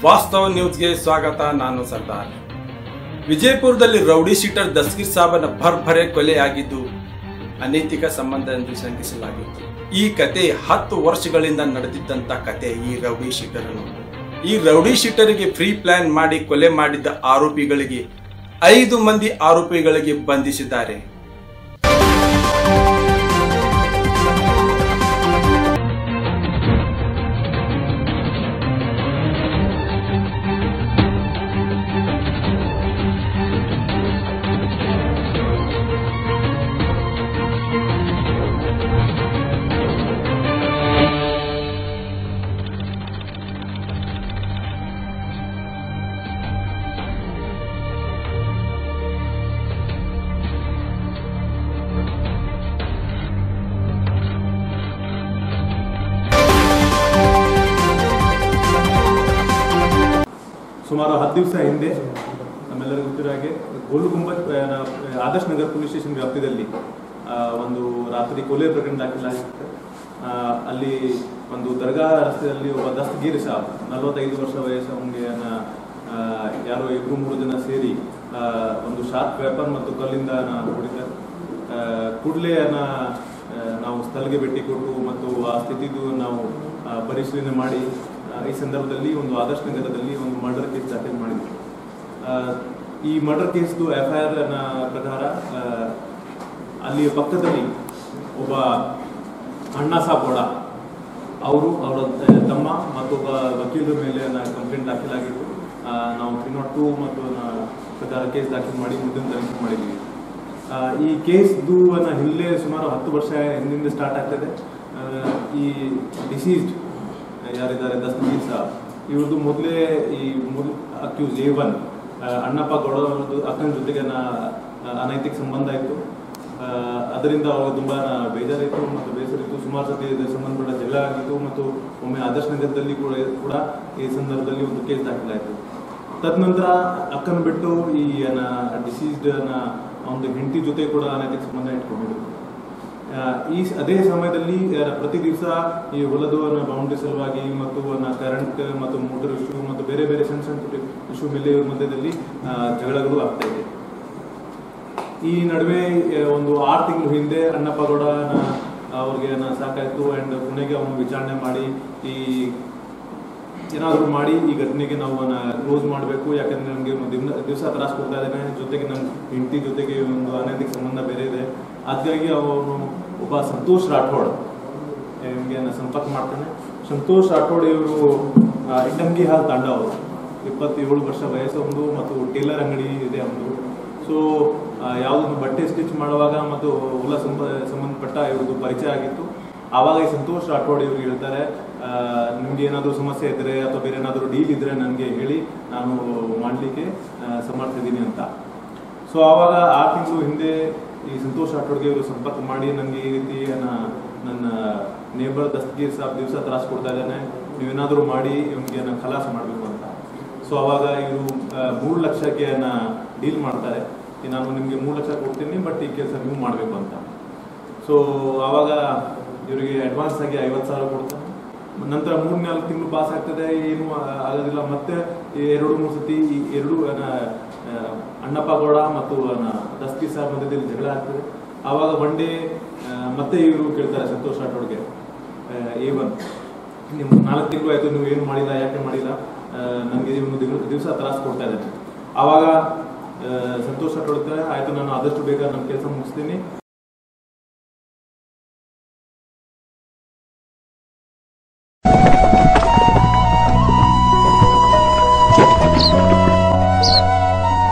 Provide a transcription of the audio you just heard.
ವಾಸ್ತವ ನ್ಯೂಸ್ಗೆ ಸ್ವಾಗತ ನಾನು ಸರ್ದಾರ್ ವಿಜಯಪುರದಲ್ಲಿ ರೌಡಿ ಶೀಟರ್ ದಸ್ಗೀರ್ ಸಾಬನ ಭರ್ಭರೆ ಕೊಲೆಯಾಗಿದ್ದು ಅನೈತಿಕ ಸಂಬಂಧ ಎಂದು ಶಂಕಿಸಲಾಗಿತ್ತು ಈ ಕತೆ ಹತ್ತು ವರ್ಷಗಳಿಂದ ನಡೆದಿದ್ದಂತ ಕತೆ ಈ ರೌಡಿ ಶೀಟರನ್ನು ಈ ರೌಡಿ ಶೀಟರಿಗೆ ಫ್ರೀ ಪ್ಲಾನ್ ಮಾಡಿ ಕೊಲೆ ಮಾಡಿದ್ದ ಆರೋಪಿಗಳಿಗೆ ಐದು ಮಂದಿ ಆರೋಪಿಗಳಿಗೆ ಬಂಧಿಸಿದ್ದಾರೆ ಸುಮಾರು ಹತ್ತು ದಿವಸ ಹಿಂದೆ ನಮ್ಮೆಲ್ಲರಿಗೂ ಗೊತ್ತಿರೋ ಹಾಗೆ ಗೋಲು ಗುಂಬತ್ ಆ, ಆದರ್ಶ್ ನಗರ್ ಪೊಲೀಸ್ ಸ್ಟೇಷನ್ ವ್ಯಾಪ್ತಿಯಲ್ಲಿ ಆ, ಒಂದು ರಾತ್ರಿ ಕೊಲೆ ಪ್ರಕರಣ ದಾಖಲಾಗಿತ್ತು ಆ, ಅಲ್ಲಿ ಒಂದು ದರ್ಗಾ ರಸ್ತೆಯಲ್ಲಿ ಒಬ್ಬ ದಸ್ತಗೀರ್ ಸಾಬ್ ನಲವತ್ತೈದು ವರ್ಷ ವಯಸ್ಸು ಅವನಿಗೆ ಯಾರೋ ಇಬ್ರು ಮೂರು ಜನ ಸೇರಿ ಆ, ಒಂದು ಶಾರ್ಪ್ ವೆಪನ್ ಮತ್ತು ಕಲ್ಲಿಂದ ಹೊಡಿತಾರೆ ಕೂಡಲೇ ನಾವು ಸ್ಥಳಕ್ಕೆ ಭೇಟಿ ಕೊಟ್ಟು ಮತ್ತು ಆ ಸ್ಥಿತಿದು ನಾವು ಆ, ಪರಿಶೀಲನೆ ಮಾಡಿ ಆ, ಈ ಸಂದರ್ಭದಲ್ಲಿ ಒಂದು ಆದರ್ಶ ನಗರದಲ್ಲಿ ಒಂದು ಮರ್ಡರ್ ಕೇಸ್ ದಾಖಲೆ ಮಾಡಿದ್ವಿ ಆ, ಈ ಮರ್ಡರ್ ಕೇಸ್ದು ಎಫ್ ಐ ಆರ್ ಪ್ರಕಾರ ಆ, ಅಲ್ಲಿ ಪಕ್ಕದಲ್ಲಿ ಒಬ್ಬ ಅಣ್ಣಾ ಸಾಬೋಡ ಅವರು ಅವರ ತಮ್ಮ ಮತ್ತೊಬ್ಬ ವಕೀಲರ ಮೇಲೆ ಕಂಪ್ಲೇಂಟ್ ದಾಖಲಾಗಿತ್ತು ಆ, ನಾವು ತ್ರೀ ನಾಟ್ ಟೂ ಮತ್ತು ನ- ಪ್ರಕಾರ ಕೇಸ್ ದಾಖಲು ಮಾಡಿ ಮುಂದಿನ ತನಿಖೆ ಮಾಡಿದ್ದೀವಿ ಆ, ಈ ಕೇಸ್ದು ಅನ್ನ ಹಿನ್ನೆಲೆ ಸುಮಾರು ಹತ್ತು ವರ್ಷ ಹಿಂದಿಂದ ಸ್ಟಾರ್ಟ್ ಆಗ್ತದೆ ಆ, ಈ ಡಿಸೀಸ್ಡ್ ಯಾರಿದ್ದಾರೆ ದಸ್ತಗೀರ್ ಸಾಬ್ ಇವ್ರದ್ದು ಮೊದಲೇ ಈ ಮೊದಲು accused A one Annappa Gowda ಅವ್ರದ್ದು ಅಕ್ಕನ ಜೊತೆಗೆ ನ- ಅನೈತಿಕ ಸಂಬಂಧ ಇತ್ತು ಆ, ಅದರಿಂದ ಅವ್ರಿಗೆ ತುಂಬಾ ಬೇಜಾರಿತ್ತು ಮತ್ತು ಬೇಸರಿತ್ತು ಸುಮಾರು ಸತಿ ಇದರ ಸಂಬಂಧಪಟ್ಟ ಜಗಳ ಆಗಿತ್ತು ಮತ್ತು ಒಮ್ಮೆ ಆದರ್ಶ ನಗರದಲ್ಲಿ ಕೂಡ ಕೂಡ ಈ ಸಂದರ್ಭದಲ್ಲಿ ಒಂದು ಕೇಸ್ ದಾಖಲಾಯಿತು ತದನಂತರ ಅಕ್ಕನ ಬಿಟ್ಟು ಈ ಡಿಸೀಸ್ಡ್ ಒಂದು ಹೆಂಡತಿ ಜೊತೆ ಕೂಡ ಅನೈತಿಕ ಸಂಬಂಧ ಇಟ್ಕೊಂಡಿದ್ರು ಆ, ಈ ಸ- ಅದೇ ಸಮಯದಲ್ಲಿ ಆ, ಪ್ರತಿ ದಿವಸ ಈ ಹೊಲದ ಬೌಂಡ್ರಿ ಸಲುವಾಗಿ ಮತ್ತು ಕರೆಂಟ್ ಮತ್ತು ಮೋಟರ್ ಇಶ್ಯೂ ಮತ್ತು ಬೇರೆ ಬೇರೆ ಸಣ್ಣ ಸಣ್ಣ ಇಶ್ಯೂ ಮೇಲೆ ಇವ್ರ ಮಧ್ಯದಲ್ಲಿ ಆ, ಜಗಳಗಳು ಆಗ್ತಾ ಇದೆ ಈ ನಡುವೆ ಆ, ಒಂದು ಆರು ತಿಂಗಳು ಹಿಂದೆ ಅಣ್ಣಪ್ಪ ಗೌಡ ಅವ್ರಿಗೆ ನ- ಸಾಕಾಯ್ತು ಅಂಡ್ ಕೊನೆಗೆ ಅವನು ವಿಚಾರಣೆ ಮಾಡಿ ಈ ಏನಾದರೂ ಮಾಡಿ ಈ ಘಟನೆಗೆ ನಾವು ಕ್ಲೋಸ್ ಮಾಡಬೇಕು ಯಾಕಂದ್ರೆ ನನಗೆ ಒಂದು ದಿನ ದಿವಸ ತ್ರಾಸ ಕೊಡ್ತಾ ಇದ್ದಾನೆ ಜೊತೆಗೆ ನನ್ನ ಹೆಂಡತಿ ಜೊತೆಗೆ ಒಂದು ಅನೈತಿಕ ಸಂಬಂಧ ಬೇರೆ ಇದೆ ಹಾಗಾಗಿ ಅವನು ಒಬ್ಬ ಸಂತೋಷ್ ರಾಠೋಡ್ ನಿಮಗೆ ಸಂಪರ್ಕ ಮಾಡ್ತಾನೆ ಸಂತೋಷ್ ರಾಠೋಡ್ ಇವರು ಇಟಂಗಿ ಹಾಲ್ ತಾಂಡ ಅವರು ಇಪ್ಪತ್ತೇಳು ವರ್ಷ ವಯಸ್ಸು ಒಂದು ಮತ್ತು ಟೇಲರ್ ಅಂಗಡಿ ಇದೆ ಒಂದು ಸೊ ಯಾವುದೊಂದು ಬಟ್ಟೆ ಸ್ಟಿಚ್ ಮಾಡುವಾಗ ಮತ್ತು ಹೊಲ ಸಂಬ ಸಂಬಂಧಪಟ್ಟ ಇವ್ರದ್ದು ಪರಿಚಯ ಆಗಿತ್ತು ಆವಾಗ ಈ ಸಂತೋಷ್ ರಾಠೋಡ್ ಇವ್ರು ಹೇಳ್ತಾರೆ ಆ, ನಿಮ್ಗೆ ಏನಾದರೂ ಸಮಸ್ಯೆ ಇದ್ರೆ ಅಥವಾ ಬೇರೆ ಏನಾದರೂ ಡೀಲ್ ಇದ್ರೆ ನನಗೆ ಹೇಳಿ ನಾನು ಮಾಡಲಿಕ್ಕೆ ಸಮರ್ಥ ಇದ್ದೀನಿ ಅಂತ ಸೊ ಆವಾಗ ಆರು ತಿಂಗಳು ಹಿಂದೆ ಈ ಸಂತೋಷ್ ರಾಠೋಡ್ಗೆ ಇವರು ಸಂಪರ್ಕ ಮಾಡಿ ನನಗೆ ಈ ರೀತಿ ನ- ನನ್ನ ನೇಬರ್ ದಸ್ತಗೀರ್ ಸಾಬ್ ದಿವಸ ತ್ರಾಸ ಕೊಡ್ತಾ ಇದ್ದಾನೆ ನೀವೇನಾದರೂ ಮಾಡಿ ಇವನಿಗೆ ನಾನು ಖಲಾಸ ಮಾಡಬೇಕು ಅಂತ ಸೊ ಅವಾಗ ಇವರು ಮೂರು ಲಕ್ಷಕ್ಕೆ ಡೀಲ್ ಮಾಡ್ತಾರೆ ಈ ನಾನು ನಿಮಗೆ ಮೂರು ಲಕ್ಷ ಕೊಡ್ತೀನಿ ಬಟ್ ಈ ಕೆಲಸ ನೀವು ಮಾಡಬೇಕು ಅಂತ ಸೊ ಆವಾಗ ಇವರಿಗೆ ಅಡ್ವಾನ್ಸ್ ಆಗಿ ಐವತ್ತು ಸಾವಿರ ಕೊಡ್ತಾನೆ ನಂತರ ಮೂರು ನಾಲ್ಕು ತಿಂಗಳು ಪಾಸ್ ಆಗ್ತದೆ ಏನು ಆ- ಆಗೋದಿಲ್ಲ ಮತ್ತೆ ಈ ಎರಡು ಮೂರು ಸತಿ ಈ ಎರಡು ಆ, ಆ, ಅಣ್ಣಪ್ಪ ಗೌಡ ಮತ್ತು ದಸ್ತಿ ಸಾರ್ ಮಧ್ಯದಲ್ಲಿ ಜಗಳ ಆಗ್ತದೆ ಆವಾಗ ಒನ್ ಡೇ ಮತ್ತೆ ಇವರು ಕೇಳ್ತಾರೆ ಸಂತೋಷ್ ರಾಠೋಡ್ಗೆ ಎ ಒನ್ ನೀವು ನಾಲ್ಕು ತಿಂಗಳು ಆಯ್ತು ನೀವು ಏನು ಮಾಡಿಲ್ಲ ಯಾಕೆ ಮಾಡಿಲ್ಲ ನನಗೆ ಇವನು ದಿವಸ ತ್ರಾಸ ಕೊಡ್ತಾ ಇದ್ದಾನೆ ಆವಾಗ ಆ, ಸಂತೋಷ್ ರಾಠೋಡ್ ಹೇಳ್ತಾರೆ ಆಯ್ತು ನಾನು ಆದಷ್ಟು ಬೇಗ ನನ್ನ ಕೆಲಸ ಮುಗಿಸ್ತೀನಿ